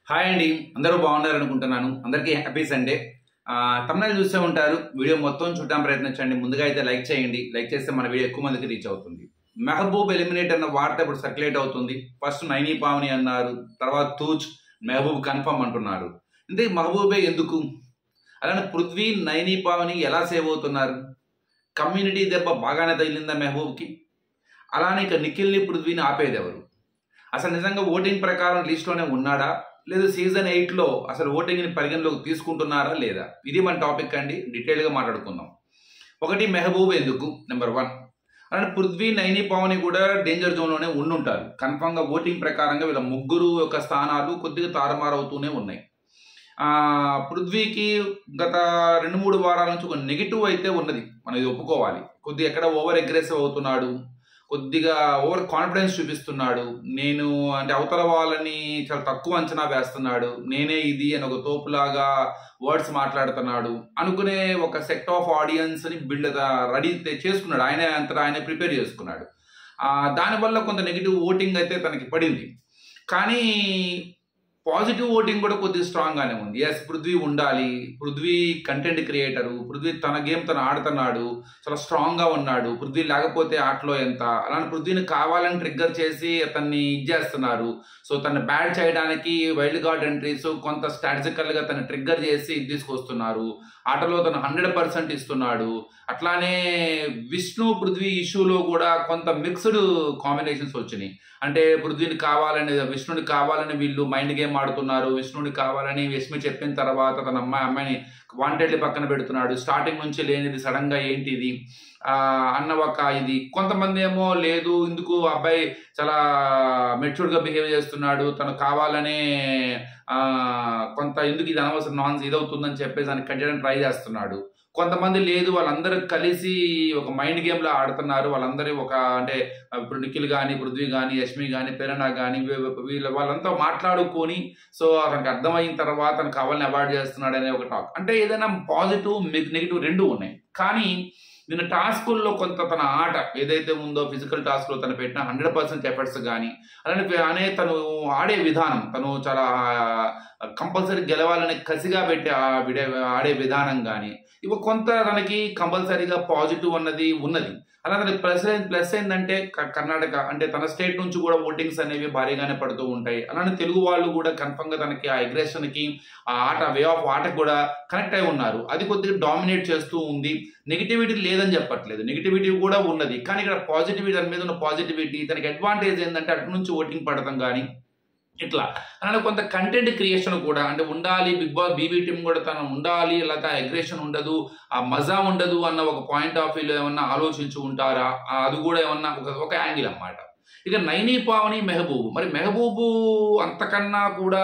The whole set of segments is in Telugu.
హాయ్ అండి అందరూ బాగున్నారు అనుకుంటున్నాను అందరికీ హ్యాపీ సండే తమిళ చూస్తూ ఉంటారు వీడియో మొత్తం చూడడం ప్రయత్నించండి ముందుగా అయితే లైక్ చేయండి లైక్ చేస్తే మన వీడియో ఎక్కువ మందికి రీచ్ అవుతుంది మెహబూబ్ ఎలిమినేట్ అన్న వార్త ఇప్పుడు సర్క్యులేట్ అవుతుంది ఫస్ట్ నైనీ పావని అన్నారు తర్వాత తూచ్ మెహబూబ్ కన్ఫర్మ్ అంటున్నారు అంటే మహబూబే ఎందుకు అలానే పృథ్వీ నైనీ పావని ఎలా సేవ్ అవుతున్నారు కమ్యూనిటీ దెబ్బ బాగానే తగిలిందా మెహబూబ్కి అలానే ఇక నిఖిల్ని పృథ్వీని ఆపేది ఎవరు అసలు నిజంగా ఓటింగ్ ప్రకారం లిస్ట్లోనే ఉన్నాడా లేదు సీజన్ ఎయిట్లో అసలు ఓటింగ్ని పరిగణలోకి తీసుకుంటున్నారా లేదా ఇది మన టాపిక్ అండి డీటెయిల్గా మాట్లాడుకుందాం ఒకటి మెహబూబ్ ఎందుకు నెంబర్ వన్ అలానే పృథ్వీ నైని పావని కూడా డేంజర్ జోన్లోనే ఉండుంటారు కన్ఫామ్గా ఓటింగ్ ప్రకారంగా వీళ్ళ ముగ్గురు యొక్క స్థానాలు కొద్దిగా తారుమారవుతూనే ఉన్నాయి ఆ, పృథ్వీకి గత రెండు మూడు వారాల నుంచి ఒక నెగిటివ్ అయితే ఉన్నది మనం ఇది ఒప్పుకోవాలి కొద్దిగా ఎక్కడ ఓవర్ అగ్రెసివ్ అవుతున్నాడు కొద్దిగా ఓవర్ కాన్ఫిడెన్స్ చూపిస్తున్నాడు నేను అంటే అవతల వాళ్ళని చాలా తక్కువ అంచనా వేస్తున్నాడు నేనే ఇది అని ఒక తోపులాగా వర్డ్స్ మాట్లాడుతున్నాడు అనుకునే ఒక సెట్ ఆఫ్ ఆడియన్స్ని బిల్డ్ రెడీ చేసుకున్నాడు ఆయనే అంతటా ఆయనే ప్రిపేర్ చేసుకున్నాడు ఆ, దానివల్ల కొంత నెగిటివ్ ఓటింగ్ అయితే తనకి పడింది కానీ పాజిటివ్ ఓటింగ్ కూడా కొద్దిగా స్ట్రాంగ్గానే ఉంది ఎస్ పృథ్వీ ఉండాలి పృథ్వీ కంటెంట్ క్రియేటరు పృథ్వీ తన గేమ్ తను ఆడుతున్నాడు చాలా స్ట్రాంగ్గా ఉన్నాడు పృథ్వీ లేకపోతే ఆటలో ఎంత అలాంటి పృథ్వీని కావాలని ట్రిగ్గర్ చేసి అతన్ని ఇచ్చేస్తున్నారు సో తను బ్యాట్ చేయడానికి వైల్డ్ కార్డ్ ఎంట్రీస్ కొంత స్ట్రాటజికల్గా తను ట్రిగ్గర్ చేసి ఇది తీసుకొస్తున్నారు ఆటలో తను హండ్రెడ్ పర్సెంట్ ఇస్తున్నాడు అట్లానే విష్ణు పృథ్వీ ఇష్యూలో కూడా కొంత మిక్స్డ్ కాంబినేషన్స్ వచ్చినాయి అంటే పృథ్వీని కావాలని విష్ణుని కావాలని వీళ్ళు మైండ్ గేమ్ ఆడుతున్నారు విష్ణుని కావాలని విష్ణు చెప్పిన తర్వాత తన అమ్మాయి అమ్మాయిని వాంటెడ్లీ పక్కన పెడుతున్నాడు స్టార్టింగ్ నుంచి లేనిది సడన్ గా ఏంటి ఇది ఆ, అన్న ఒక ఇది కొంతమంది ఏమో లేదు ఇందుకు అబ్బాయి చాలా మెచ్యూర్డ్ గా బిహేవ్ చేస్తున్నాడు తను కావాలనే ఆ, కొంత ఎందుకు ఇది అనవసరం నాన్స్ ఇదవుతుందని చెప్పేసి దాన్ని కట్ చేయడానికి ట్రై చేస్తున్నాడు కొంతమంది లేదు వాళ్ళందరూ కలిసి ఒక మైండ్ గేమ్ లో ఆడుతున్నారు వాళ్ళందరూ ఒక అంటే ఇప్పుడు నిఖిల్ కానీ పృథ్వీ కానీ యష్మి కానీ ప్రేరణ కానీ వీళ్ళ వాళ్ళంతా మాట్లాడుకొని సో అతనికి అర్థమైన తర్వాత తను కావాలని అవాయిడ్ చేస్తున్నాడు అనే ఒక టాక్ అంటే ఏదైనా పాజిటివ్ నెగిటివ్ రెండు ఉన్నాయి కానీ నిన్న టాస్కుల్లో కొంత తన ఆట ఏదైతే ఉందో ఫిజికల్ టాస్క్లో తను పెట్టిన హండ్రెడ్ పర్సెంట్ ఎఫర్ట్స్ కానీ అలానే అనే తను ఆడే విధానం తను చాలా కంపల్సరీ గెలవాలని కసిగా పెట్టి ఆ- విడే ఆడే విధానం కానీ ఇవి కొంత తనకి కంపల్సరీగా పాజిటివ్ అన్నది ఉన్నది అలా తనకి ప్లస్ ప్లస్ ఏంటంటే క- కర్ణాటక అంటే తన స్టేట్ నుంచి కూడా ఓటింగ్స్ అనేవి భారీగానే పడుతూ ఉంటాయి అలానే తెలుగు వాళ్ళు కూడా కన్ఫర్మ్ గా తనకి ఆ అగ్రెషన్ కి ఆ ఆట వే ఆఫ్ ఆటకు కూడా కనెక్ట్ అయి ఉన్నారు అది కొద్దిగా డామినేట్ చేస్తూ ఉంది నెగిటివిటీ లేదని చెప్పట్లేదు నెగిటివిటీ కూడా ఉన్నది కానీ ఇక్కడ పాజిటివిటీ దాని మీద ఉన్న పాజిటివిటీ తనకి అడ్వాంటేజ్ ఏంటంటే అటు నుంచి ఓటింగ్ పడటం కానీ ఇట్లా అలానే కొంత కంటెంట్ క్రియేషన్ కూడా అంటే ఉండాలి బిగ్ బాస్ బీబీ టీం కూడా తను ఉండాలి లేకపోతే అగ్రెషన్ ఉండదు ఆ మజా ఉండదు అన్న ఒక పాయింట్ ఆఫ్ వ్యూలో ఏమన్నా ఆలోచించి ఉంటారా ఆ అది కూడా ఏమన్నా ఒక ఒక యాంగిల్ అన్నమాట ఇక నైనీ పావని మెహబూబ్ మరి మెహబూబు అంతకన్నా కూడా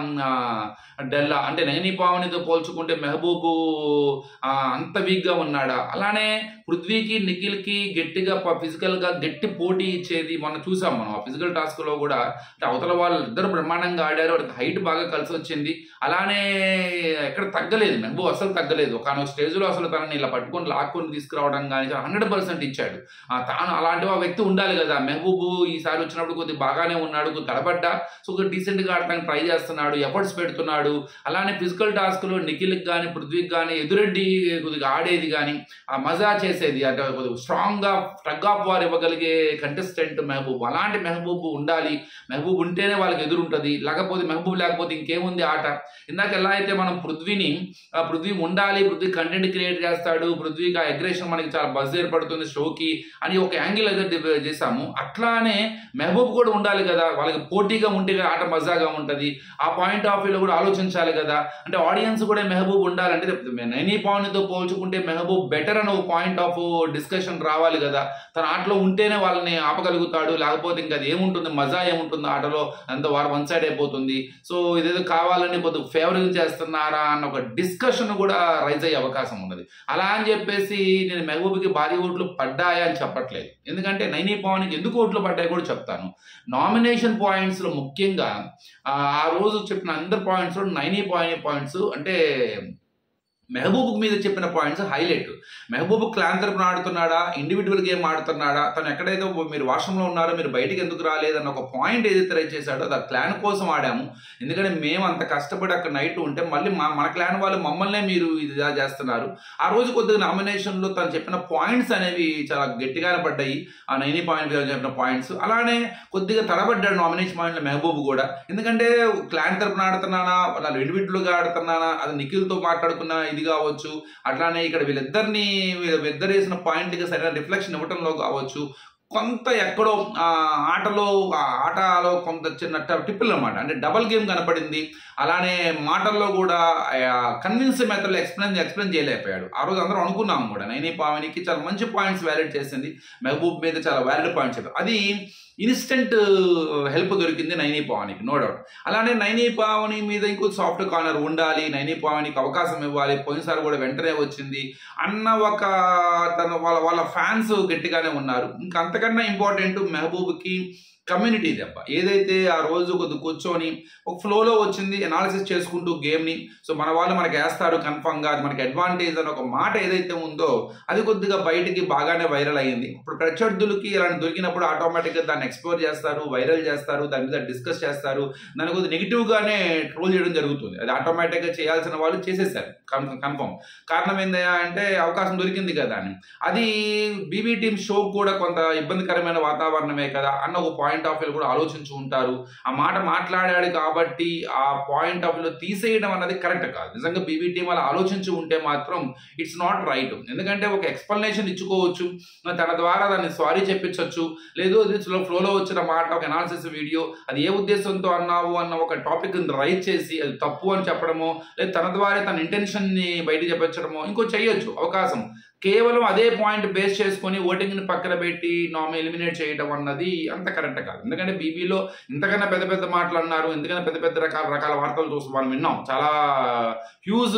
డెల్లా అంటే నైనీ పావనితో పోల్చుకుంటే మెహబూబు ఆ, అంత వీక్గా ఉన్నాడా అలానే పృథ్వీకి నిఖిల్కి గట్టిగా ఫిజికల్ గా గట్టి పోటీ ఇచ్చేది మొన్న చూసాం మనం ఆ ఫిజికల్ టాస్క్ లో కూడా అంటే అవతల వాళ్ళు ఇద్దరు బ్రహ్మాండంగా ఆడారు వాడికి హైట్ బాగా కలిసి వచ్చింది అలానే ఎక్కడ తగ్గలేదు మెహబూబ్ అసలు తగ్గలేదు ఒక స్టేజ్ లో అసలు తనని ఇలా పట్టుకొని లాక్కొని తీసుకురావడం కానీ హండ్రెడ్ పర్సెంట్ ఇచ్చాడు ఆ, తాను అలాంటి ఒక వ్యక్తి ఉండాలి కదా మెహబూబ్ ఈసారి వచ్చినప్పుడు కొద్దిగా బాగానే ఉన్నాడు కొద్ది తడబడ్డా సో కొద్దిగా డీసెంట్ గా ఆడటానికి ట్రై చేస్తున్నాడు ఎఫర్ట్స్ పెడుతున్నాడు అలానే ఫిజికల్ టాస్క్ లో నిఖిల్కి కానీ పృథ్వీకి కానీ ఎదురెడ్డి కొద్దిగా ఆడేది కానీ ఆ మజా చేసేది అంటే స్ట్రాంగ్ గా టగ్ ఆఫ్ వార్ ఇవ్వగలిగే కంటెస్టెంట్ మెహబూబ్ అలాంటి మెహబూబ్ ఉండాలి మెహబూబ్ ఉంటేనే వాళ్ళకి ఎదురుంటది లేకపోతే మెహబూబ్ లేకపోతే ఇంకేముంది ఆట ఇందాక ఎలా అయితే మనం పృథ్వీని ఆ పృథ్వీ ఉండాలి పృథ్వీ కంటెంట్ క్రియేట్ చేస్తాడు పృథ్వీకి ఆ అగ్రెషన్ మనకి చాలా బజ్ ఏర్పడుతుంది షోకి అని ఒక యాంగిల్ అయితే డివ- చేసాము అట్లానే మెహబూబ్ కూడా ఉండాలి కదా వాళ్ళకి పోటీగా ఉంటే ఆట మజాగా ఉంటది ఆ పాయింట్ ఆఫ్ వ్యూలో కూడా ఆలోచించాలి కదా అంటే ఆడియన్స్ కూడా మెహబూబ్ ఉండాలంటే నైనీ పాయింట్తో పోల్చుకుంటే మెహబూబ్ బెటర్ అని ఒక పాయింట్ ఆఫ్ డిస్కషన్ రావాలి కదా తన ఆటలో ఉంటేనే వాళ్ళని ఆపగలుగుతాడు లేకపోతే ఇంకా అది ఏముంటుంది మజా ఏముంటుంది ఆటలో అంత వారు వన్ సైడ్ అయిపోతుంది సో ఇదేదో కావాలని కొద్దిగా ఫేవర్ చేస్తున్నారా అన్న ఒక డిస్కషన్ కూడా రైజ్ అయ్యే అవకాశం ఉన్నది అలా అని చెప్పేసి నేను మెహబూబ్కి భారీ ఓట్లు పడ్డాయా అని చెప్పట్లేదు ఎందుకంటే నైనీ పవన్కి ఎందుకు ఓట్లు పడ్డాయి కూడా చెప్తాను నామినేషన్ పాయింట్స్లో ముఖ్యంగా ఆ ఆ రోజు చెప్పిన అందరు పాయింట్స్లో నైనీ పాయింట్ పాయింట్స్ అంటే మెహబూబ్ మీద చెప్పిన పాయింట్స్ హైలైట్ మెహబూబ్ క్లాన్ తరపున ఆడుతున్నాడా ఇండివిజువల్ గేమ్ ఆడుతున్నాడా తను ఎక్కడైతే మీరు వాష్రూమ్లో ఉన్నారో మీరు బయటికి ఎందుకు రాలేదన్న ఒక పాయింట్ ఏదైతే రైట్ చేశాడో అది క్లాన్ కోసం ఆడాము ఎందుకంటే మేము అంత కష్టపడి అక్కడ నైట్ ఉంటే మళ్ళీ మా మన క్లాన్ వాళ్ళు మమ్మల్నే మీరు ఇది ఇలా చేస్తున్నారు ఆ రోజు కొద్దిగా నామినేషన్లో తను చెప్పిన పాయింట్స్ అనేవి చాలా గట్టిగానే పడ్డాయి ఆ నైనీ పాయింట్ చెప్పిన పాయింట్స్ అలానే కొద్దిగా తడబడ్డాడు నామినేషన్ పాయింట్లో మెహబూబ్ కూడా ఎందుకంటే క్లాన్ తరపున ఆడుతున్నానా వాళ్ళు ఇండివిజువల్గా ఆడుతున్నానా అది నిఖిల్తో మాట్లాడుకున్న ఇది కావచ్చు అట్లానే ఇక్కడ వీళ్ళిద్దరిని వీళ్ళిద్దరు వేసిన పాయింట్కి సరైన రిఫ్లెక్షన్ ఇవ్వటంలో కావచ్చు కొంత ఎక్కడో ఆ ఆటలో ఆ ఆటలో కొంత చిన్న టిప్పులు అనమాట అంటే డబల్ గేమ్ కనపడింది అలానే మాటల్లో కూడా కన్విన్స్ మెథడ్లో ఎక్స్ప్లెయిన్ ఎక్స్ప్లెయిన్ చేయలేకపోయాడు ఆ రోజు అందరం అనుకున్నాము కూడా నైనీ పావనికి చాలా మంచి పాయింట్స్ వ్యాలిడ్ చేసింది మెహబూబ్ మీద చాలా వ్యాలిడ్ పాయింట్స్ చెప్పారు అది ఇన్స్టెంట్ హెల్ప్ దొరికింది నైనీ పావనికి నో డౌట్ అలానే నైనీ పావని మీద ఇంకో సాఫ్ట్ కార్నర్ ఉండాలి నైనీ పావనికి అవకాశం ఇవ్వాలి పోయినసారి కూడా వెంటనే వచ్చింది అన్న ఒక తన వాళ్ళ వాళ్ళ ఫ్యాన్స్ గట్టిగానే ఉన్నారు ఇంకా అంతకన్నా ఇంపార్టెంట్ మెహబూబ్కి కమ్యూనిటీ దెబ్బ ఏదైతే ఆ రోజు కొద్ది కూర్చొని ఒక ఫ్లోలో వచ్చింది అనాలిసిస్ చేసుకుంటూ గేమ్ని సో మన వాళ్ళు మనకి వేస్తారు కన్ఫామ్గా అది మనకి అడ్వాంటేజ్ అని ఒక మాట ఏదైతే ఉందో అది కొద్దిగా బయటికి బాగానే వైరల్ అయ్యింది ఇప్పుడు ప్రత్యర్థులకి ఇలాంటి దొరికినప్పుడు ఆటోమేటిక్గా దాన్ని ఎక్స్ప్లోర్ చేస్తారు వైరల్ చేస్తారు దాని మీద డిస్కస్ చేస్తారు దాని కొద్దిగా నెగిటివ్గానే ట్రోల్ చేయడం జరుగుతుంది అది ఆటోమేటిక్గా చేయాల్సిన వాళ్ళు చేసేసారు కన్ఫర్మ్ కారణం ఏందయ్యా అంటే అవకాశం దొరికింది కదా అని అది బీబీ టీమ్ షో కూడా కొంత ఇబ్బందికరమైన వాతావరణమే కదా అన్న ఒక పాయింట్ ఆఫ్ వ్యూ కూడా ఆలోచించి ఉంటారు ఆ మాట మాట్లాడాడు కాబట్టి ఆ పాయింట్ ఆఫ్ వ్యూలో తీసేయడం అన్నది కరెక్ట్ కాదు నిజంగా బీబీ టీం అలా ఆలోచించి ఉంటే మాత్రం ఇట్స్ నాట్ రైట్ ఎందుకంటే ఒక ఎక్స్ప్లెనేషన్ ఇచ్చుకోవచ్చు తన ద్వారా దాన్ని సారీ చెప్పించవచ్చు లేదు అది ఫ్లోలో వచ్చిన మాట ఒక అనాలిసిస్ వీడియో అది ఏ ఉద్దేశంతో అన్నావు అన్న ఒక టాపిక్ రైట్ చేసి అది తప్పు అని చెప్పడమో లేదు తన ద్వారా తన ఇంటెన్షన్ని బయట చెప్పించడమో ఇంకో చేయొచ్చు అవకాశం కేవలం అదే పాయింట్ బేస్ చేసుకొని ఓటింగ్ని పక్కన పెట్టి నామి ఎలిమినేట్ చేయడం అన్నది అంత కరెక్ట్ కాదు ఎందుకంటే బీబీలో ఇంతకన్నా పెద్ద పెద్ద మాటలు అన్నారు ఎందుకన్నా పెద్ద పెద్ద రకాల రకాల వార్తలు చూసి మనం విన్నాం చాలా హ్యూజ్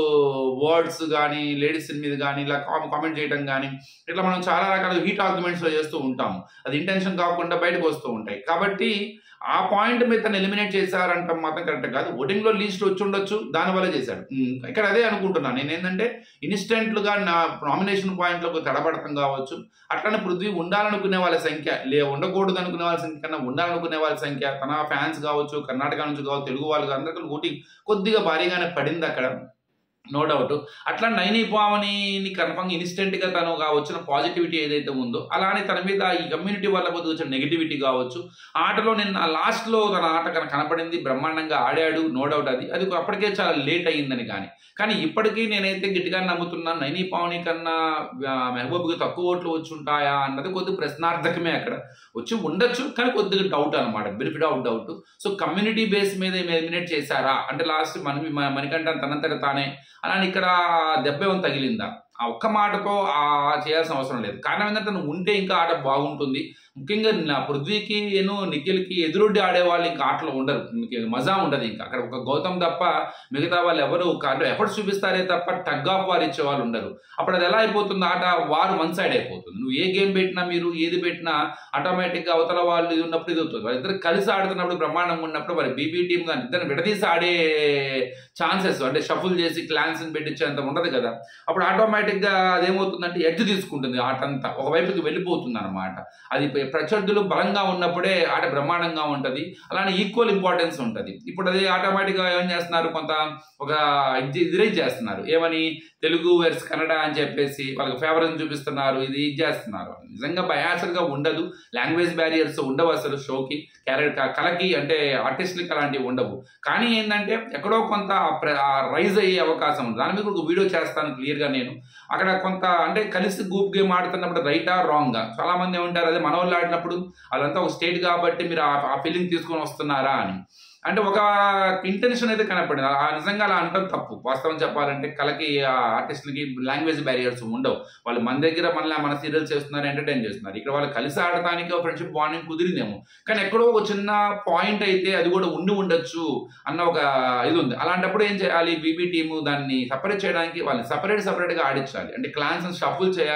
వర్డ్స్ కానీ లేడీస్ మీద కానీ ఇలా కామెంట్ చేయడం కానీ ఇట్లా మనం చాలా రకాల హీట్ ఆర్గ్యుమెంట్స్లో చేస్తూ ఉంటాము అది ఇంటెన్షన్ కాకుండా బయటకు వస్తూ ఉంటాయి కాబట్టి ఆ పాయింట్ మీద తను ఎలిమినేట్ చేశారంటాం మాత్రం కరెక్ట్ కాదు ఓటింగ్లో లీస్ట్ వచ్చి ఉండొచ్చు దానివల్ల చేశాడు ఉమ్, ఇక్కడ అదే అనుకుంటున్నాను నేను ఏంటంటే ఇన్స్టెంట్లుగా నా నామినేషన్ పాయింట్లకు తడబడటం కావచ్చు అట్లనే పృథ్వీ ఉండాలనుకునే వాళ్ళ సంఖ్య లే ఉండకూడదు అనుకునే వాళ్ళ సంఖ్య కన్నా ఉండాలనుకునే వాళ్ళ సంఖ్య తన ఫ్యాన్స్ కావచ్చు కర్ణాటక నుంచి కావచ్చు తెలుగు వాళ్ళు అందరికీ ఓటింగ్ కొద్దిగా భారీగానే పడింది అక్కడ నో డౌట్ అట్లా నైని పావని కన్ఫర్మ్ ఇన్స్టెంట్గా తను గా వచ్చిన పాజిటివిటీ ఏదైతే ఉందో అలానే తన మీద ఈ కమ్యూనిటీ వల్ల కొద్దిగా వచ్చిన నెగిటివిటీ కావచ్చు ఆటలో నిన్న లాస్ట్లో తన ఆట కన- కనపడింది బ్రహ్మాండంగా ఆడాడు నో డౌట్ అది అది అప్పటికే చాలా లేట్ అయ్యిందని కానీ కానీ ఇప్పటికీ నేనైతే గట్టిగా నమ్ముతున్నాను నైని పావని కన్నా ఆ, మెహబూబ్కి తక్కువ ఓట్లు వచ్చి ఉంటాయా అన్నది కొద్దిగా ప్రశ్నార్థకమే అక్కడ వచ్చి ఉండొచ్చు కానీ కొద్దిగా డౌట్ అనమాట benefit of doubt so community base మీద ఎలిమినేట్ చేశారా అంటే లాస్ట్ మన మన- మణికంఠ తనంతట తానే అలానే ఇక్కడ దెబ్బ ఏమైనా తగిలిందా ఆ ఒక్క మాటతో ఆ చేయాల్సిన అవసరం లేదు కారణం ఏంటంటే నువ్వు ఉంటే ఇంకా ఆట బాగుంటుంది ముఖ్యంగా నా పృథ్వీకి నేను నిఖిల్కి ఎదురొడ్డి ఆడేవాళ్ళు ఇంకా ఆటలో ఉండరు ఇంక మజా ఉండదు ఇంకా అక్కడ ఒక గౌతమ్ తప్ప మిగతా వాళ్ళు ఎవరు అంటే ఎఫర్ట్స్ చూపిస్తారే తప్ప టగ్ ఆఫ్ వారు ఇచ్చే వాళ్ళు ఉండరు అప్పుడు అది ఎలా అయిపోతుంది ఆట వారు వన్ సైడ్ అయిపోతుంది నువ్వు ఏ గేమ్ పెట్టినా మీరు ఏది పెట్టినా ఆటోమేటిక్గా అవతల వాళ్ళు ఇది ఉన్నప్పుడు ఇది అవుతుంది వాళ్ళిద్దరు కలిసి ఆడుతున్నప్పుడు బ్రహ్మాండంగా ఉన్నప్పుడు మరి బీబీ టీం దాన్ని ఇద్దరు విడదీసి ఆడే ఛాన్సెస్ అంటే షఫుల్ చేసి క్లాన్స్ని పెట్టించేంత ఉండదు కదా అప్పుడు ఆటోమేటిక్గా అదేమవుతుందంటే ఎడ్జ్ తీసుకుంటుంది ఆట అంతా ఒకవైపుకి వెళ్ళిపోతుంది అనమాట అది ప- ప్రత్యర్థులు బలంగా ఉన్నప్పుడే ఆట బ్రహ్మాండంగా ఉంటుంది అలానే ఈక్వల్ ఇంపార్టెన్స్ ఉంటుంది ఇప్పుడు అది ఆటోమేటిక్గా ఏం చేస్తున్నారు కొంత ఒక ఇది ఇదిరేజ్ చేస్తున్నారు ఏమని తెలుగు వెర్స్ కన్నడ అని చెప్పేసి వాళ్ళకి ఫేవరెన్స్ చూపిస్తున్నారు ఇది ఇది చేస్తున్నారు నిజంగా బయాసల్గా ఉండదు లాంగ్వేజ్ బ్యారియర్స్ ఉండవు అసలు షోకి క్యారెక్టర్ కళకి అంటే ఆర్టిస్ట్లకి అలాంటివి ఉండవు కానీ ఏంటంటే ఎక్కడో కొంత రైజ్ అయ్యే అవకాశం ఉంది దాని మీద కూడా ఒక వీడియో చేస్తాను క్లియర్గా నేను అక్కడ కొంత అంటే కలిసి గ్రూప్ గేమ్ ఆడుతున్నప్పుడు రైటా రాంగా చాలా మంది ఏమంటారు అదే మన వాళ్ళు ఆడినప్పుడు అదంతా ఒక స్టేట్ కాబట్టి మీరు ఆ- ఆ ఫీలింగ్ తీసుకొని వస్తున్నారా అని అంటే ఒక ఇంటెన్షన్ అయితే కనపడింది ఆ నిజంగా అలా అంటాం తప్పు వాస్తవం చెప్పాలంటే కళకి ఆ ఆర్టిస్ట్లకి లాంగ్వేజ్ బ్యారియర్స్ ఉండవు వాళ్ళు మన దగ్గర మన మన సీరియల్స్ చేస్తున్నారు ఎంటర్టైన్ చేస్తున్నారు ఇక్కడ వాళ్ళు కలిసి ఆడటానికి ఫ్రెండ్షిప్ బాండింగ్ కుదిరిందేమో కానీ ఎక్కడో ఒక చిన్న పాయింట్ అయితే అది కూడా ఉండి ఉండొచ్చు అన్న ఒక ఇది ఉంది అలాంటప్పుడు ఏం చేయాలి బీబీ టీము దాన్ని సపరేట్ చేయడానికి వాళ్ళని సపరేట్ సపరేట్గా ఆడించాలి అంటే క్లాన్స్ షఫుల్ చేయాలి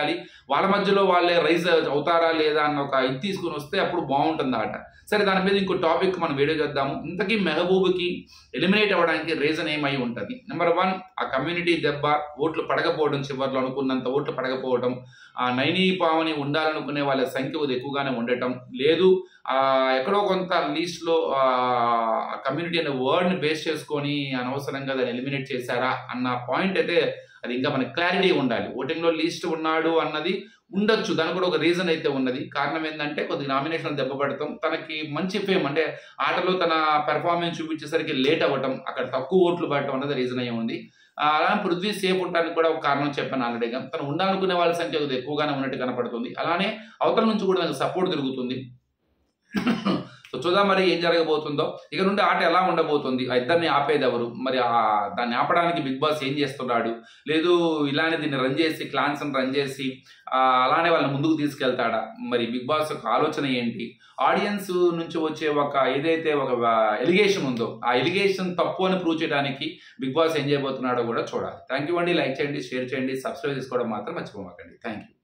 వాళ్ళ మధ్యలో వాళ్ళే రైజ్ అవుతారా లేదా అన్న ఒక ఇది తీసుకుని వస్తే అప్పుడు బాగుంటుంది ఆట సరే దాని మీద ఇంకో టాపిక్ మనం వీడియో చేద్దాము ఇంతకీ మెహబూబ్కి ఎలిమినేట్ అవ్వడానికి రీజన్ ఏమై ఉంటుంది నెంబర్ వన్ ఆ కమ్యూనిటీ దెబ్బ ఓట్లు పడకపోవడం చివరిలో అనుకున్నంత ఓట్లు పడకపోవడం ఆ నైని పావని ఉండాలనుకునే వాళ్ళ సంఖ్య కొద్దిగా ఎక్కువగానే ఉండటం లేదు ఆ ఎక్కడో కొంత లీస్ట్లో కమ్యూనిటీ అనే వర్డ్ని బేస్ చేసుకొని అనవసరంగా దాన్ని ఎలిమినేట్ చేశారా అన్న పాయింట్ అయితే అది ఇంకా మనకి క్లారిటీ ఉండాలి ఓటింగ్లో లీస్ట్ ఉన్నాడు అన్నది ఉండొచ్చు దానికి కూడా ఒక రీజన్ అయితే ఉన్నది కారణం ఏంటంటే కొద్దిగా నామినేషన్ దెబ్బపడటం తనకి మంచి ఫేమ్ అంటే ఆటలో తన పెర్ఫార్మెన్స్ చూపించేసరికి లేట్ అవ్వటం అక్కడ తక్కువ ఓట్లు పడటం అన్నది రీజన్ అయ్యి ఉంది ఆ, అలానే పృథ్వీ సేఫ్ ఉండడానికి కూడా ఒక కారణం చెప్పాను ఆల్రెడీగా తను ఉండాలనుకునే వాళ్ళ సంఖ్య కొద్దిగా ఎక్కువగానే ఉన్నట్టు కనపడుతుంది అలానే అవతల నుంచి కూడా నాకు సపోర్ట్ తిరుగుతుంది సో చూద్దాం మరి ఏం జరగబోతుందో ఇక నుండి ఆట ఎలా ఉండబోతుంది ఆ ఇద్దరిని ఆపేది ఎవరు మరి ఆ దాన్ని ఆపడానికి బిగ్ బాస్ ఏం చేస్తున్నాడు లేదు ఇలానే దీన్ని రన్ చేసి క్లాన్స్ రన్ చేసి ఆ, అలానే వాళ్ళని ముందుకు తీసుకెళ్తాడా మరి బిగ్ బాస్ యొక్క ఆలోచన ఏంటి ఆడియన్స్ నుంచి వచ్చే ఒక ఏదైతే ఒక ఎలిగేషన్ ఉందో ఆ ఎలిగేషన్ తప్పు అని ప్రూవ్ చేయడానికి బిగ్ బాస్ ఏం చేయబోతున్నాడో కూడా చూడాలి థ్యాంక్ యూ అండి లైక్ చేయండి షేర్ చేయండి సబ్స్క్రైబ్ చేసుకోవడం మాత్రం మర్చిపోమాకండి థ్యాంక్ యూ